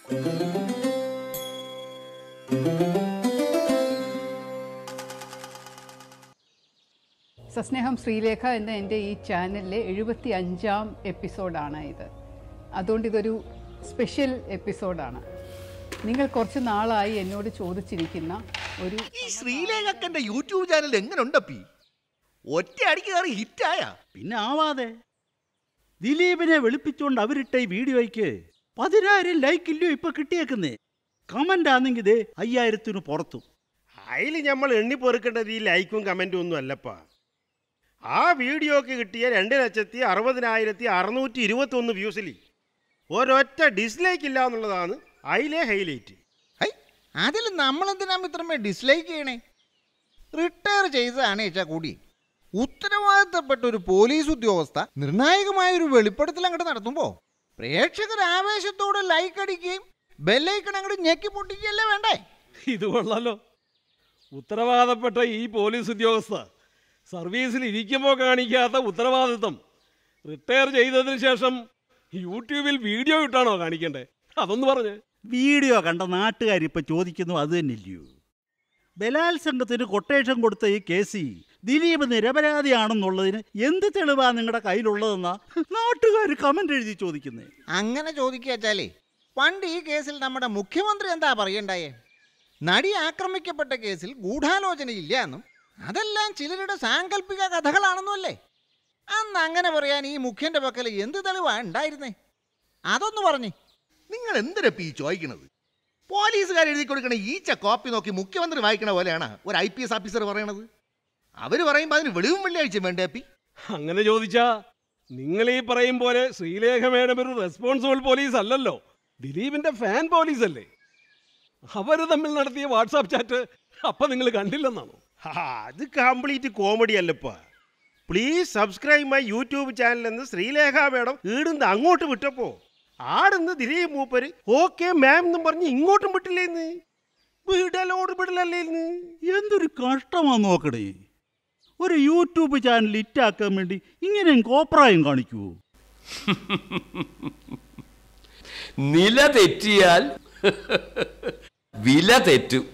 സസ്നേഹം ശ്രീലേഖ എന്ന എൻ്റെ ഈ ചാനലിലെ എഴുപത്തി അഞ്ചാം എപ്പിസോഡാണ് ഇത് അതുകൊണ്ട് ഇതൊരു സ്പെഷ്യൽ എപ്പിസോഡാണ് നിങ്ങൾ കുറച്ച് നാളായി എന്നോട് ചോദിച്ചിരിക്കുന്ന ഒരു ഈ ശ്രീലേഖക്കന്റെ യൂട്യൂബ് ചാനൽ എങ്ങനെ ഉണ്ടപ്പി ഒറ്റ അടിക്ക് കയറി ഹിറ്റായ പിന്നെ ആവാതെ ദിലീപിനെ വെളുപ്പിച്ചുകൊണ്ട് അവരിട്ട ഈ വീഡിയോയ്ക്ക് പതിനായിരം ലൈക്കില്ലോ ഇപ്പൊ കിട്ടിയേക്കുന്നേ കമന്റ് ആണെങ്കിൽ ദേ അയ്യായിരത്തിന് പുറത്തു അതിൽ നമ്മൾ എണ്ണി പൊറുക്കേണ്ടത് ഈ ലൈക്കും കമൻറ്റും ഒന്നും അല്ലപ്പാ ആ വീഡിയോക്ക് കിട്ടിയ രണ്ട് ലക്ഷത്തി അറുപതിനായിരത്തി അറുന്നൂറ്റി ഇരുപത്തി ഒന്ന് വ്യൂസിൽ ഒരൊറ്റ ഡിസ്ലൈക്ക് ഇല്ല എന്നുള്ളതാണ് അതിലെ ഹൈലൈറ്റ് ഹൈ അതിൽ നമ്മളെന്തിനാ ഇത്രമേ ഡിസ്ലൈക്ക് ചെയ്യണേ റിട്ടയർ ചെയ്തതാണ് ഏച്ചാ കൂടി ഉത്തരവാദിത്തപ്പെട്ട ഒരു പോലീസ് ഉദ്യോഗസ്ഥ നിർണായകമായ ഒരു വെളിപ്പെടുത്തൽ അങ്ങോട്ട് നടത്തുമ്പോ പ്രേക്ഷകർ ആവേശത്തോടെ ലൈക്ക് അടിക്കുകയും ബെല്ലൈക്കൺ അങ്ങോട്ട് ഞെക്കി പൊട്ടിക്കുകയല്ലേ വേണ്ടേ ഇത് കൊള്ളാലോ ഉത്തരവാദപ്പെട്ട ഈ പോലീസ് ഉദ്യോഗസ്ഥ സർവീസിൽ ഇരിക്കുമ്പോൾ കാണിക്കാത്ത ഉത്തരവാദിത്വം റിട്ടയർ ചെയ്തതിന് ശേഷം യൂട്യൂബിൽ വീഡിയോ ഇട്ടാണോ കാണിക്കണ്ടേ അതൊന്ന് പറഞ്ഞേ വീഡിയോ കണ്ട നാട്ടുകാരിപ്പൊ ചോദിക്കുന്നു അത് തന്നെയല്ലയോ ബലാത്സംഗത്തിന് കൊട്ടേഷൻ കൊടുത്ത ഈ കേസി ദിലീപ് നിരപരാധിയാണെന്നുള്ളതിന് എന്ത് തെളിവാ നിങ്ങളുടെ കയ്യിലുള്ളതെന്നാ നാട്ടുകാർ കമന്റ് എഴുതി ചോദിക്കുന്നേ അങ്ങനെ ചോദിക്കാച്ചാലേ പണ്ട് ഈ കേസിൽ നമ്മുടെ മുഖ്യമന്ത്രി എന്താ പറയണ്ടായേ നടി ആക്രമിക്കപ്പെട്ട കേസിൽ ഗൂഢാലോചനയില്ല എന്നും അതെല്ലാം ചിലരുടെ സാങ്കല്പിക കഥകളാണെന്നും അല്ലേ അന്ന് അങ്ങനെ പറയാൻ ഈ മുഖ്യന്റെ പക്കൽ എന്ത് തെളിവാ ഉണ്ടായിരുന്നേ അതൊന്ന് പറഞ്ഞേ നിങ്ങൾ എന്തിനപ്പി ഈ ചോദിക്കണത് പോലീസുകാർ എഴുതി കൊടുക്കണ ഈച്ച കോപ്പി നോക്കി മുഖ്യമന്ത്രി വായിക്കണ പോലെയാണ് ഒരു ഐ പി എസ് ഓഫീസർ പറയണത് അവര് പറയുമ്പോൾ അതിന് വെളിവും വെള്ളിയാഴ്ച വേണ്ടേ അപ്പി അങ്ങനെ ചോദിച്ചാ നിങ്ങൾ ഈ പറയും പോലെ ശ്രീലേഖ മേഡം ഒരു റെസ്പോൺസിബിൾ പോലീസ് അല്ലല്ലോ ദിലീപിന്റെ ഫാൻ പോലീസ് അല്ലേ അവര് തമ്മിൽ നടത്തിയ വാട്സാപ്പ് ചാറ്റ് അപ്പൊ നിങ്ങൾ കണ്ടില്ലെന്നാണോ ഹാ, അത് കംപ്ലീറ്റ് കോമഡി അല്ലപ്പാ please subscribe my YouTube channel എന്ന് ശ്രീലേഖ മേഡം ഈടുന്ന് അങ്ങോട്ട് വിട്ടപ്പോ ആടുന്ന് ദിലീപ് മൂപ്പര് ഓക്കെ മാം എന്നും പറഞ്ഞ് ഇങ്ങോട്ടും വിട്ടില്ലേന്ന് വിടലോട് വിടലല്ലേ ഇന്ന് എന്തൊരു കഷ്ടമാ നോക്കണേ ഒരു യൂട്യൂബ് ചാനൽ ഇറ്റാക്കാൻ വേണ്ടി ഇങ്ങനെ കോപ്രായം കാണിക്കുവോ നില തെറ്റിയാൽ വില തെറ്റും